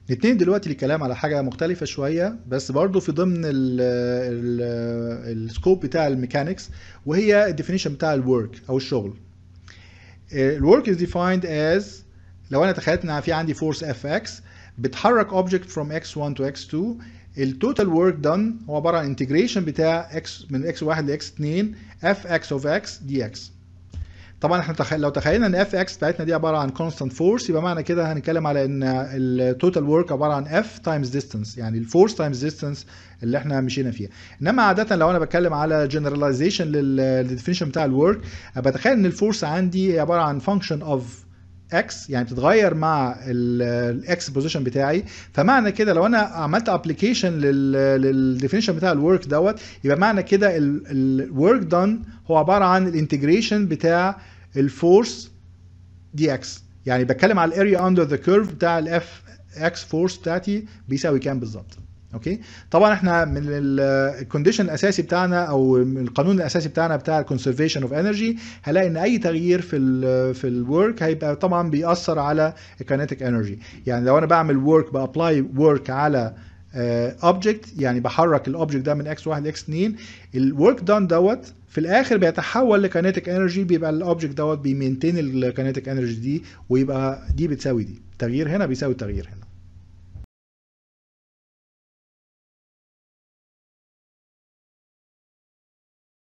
نتنقل دلوقتي للكلام على حاجة مختلفة شوية بس برضو في ضمن السكوب بتاع الميكانيكس وهي الديفينيشن بتاع الورك او الشغل. الورك is defined as لو انا تخيلت ان في عندي فورس اف اكس بتحرك object from x1 to x2 التوتال ورك دون هو عباره عن انتجريشن بتاع x من x1 ل x2 f x of x dx طبعا احنا تخيل لو تخيلنا ان اف اكس بتاعتنا دي عباره عن كونستانت فورس يبقى معنى كده هنتكلم على ان التوتال ورك عباره عن اف تايمز ديستانس يعني الفورس تايمز ديستانس اللي احنا مشينا فيها انما عاده لو انا بتكلم على جنراليزيشن للديفينيشن بتاع الورك بتخيل ان الفورس عندي هي عباره عن فانكشن اوف اكس يعني بتتغير مع الاكس بوزيشن بتاعي فمعنى كده لو انا عملت ابلكيشن للديفينيشن بتاع الورك دوت يبقى معنى كده الورك دون هو عباره عن الانتجريشن بتاع الفورس دي اكس يعني بتكلم على الاريا اندر ذا كيرف بتاع الاف اكس فورس بتاعتي بيساوي كام بالظبط اوكي طبعا احنا من الكونديشن الاساسي بتاعنا او القانون الاساسي بتاعنا بتاع الكونسرفيشن اوف انرجي هلاقي ان اي تغيير في ال في الورك هيبقى طبعا بيأثر على الكينيتيك انرجي يعني لو انا بعمل ورك بابلاي ورك على اوبجكت uh, يعني بحرك الاوبجكت ده من اكس 1 لاكس 2 الورك دان دوت في الاخر بيتحول لكينيتيك انرجي بيبقى الاوبجكت دوت بيمينتين الكينيتيك انرجي دي ويبقى دي بتساوي دي تغيير هنا بيساوي تغيير هنا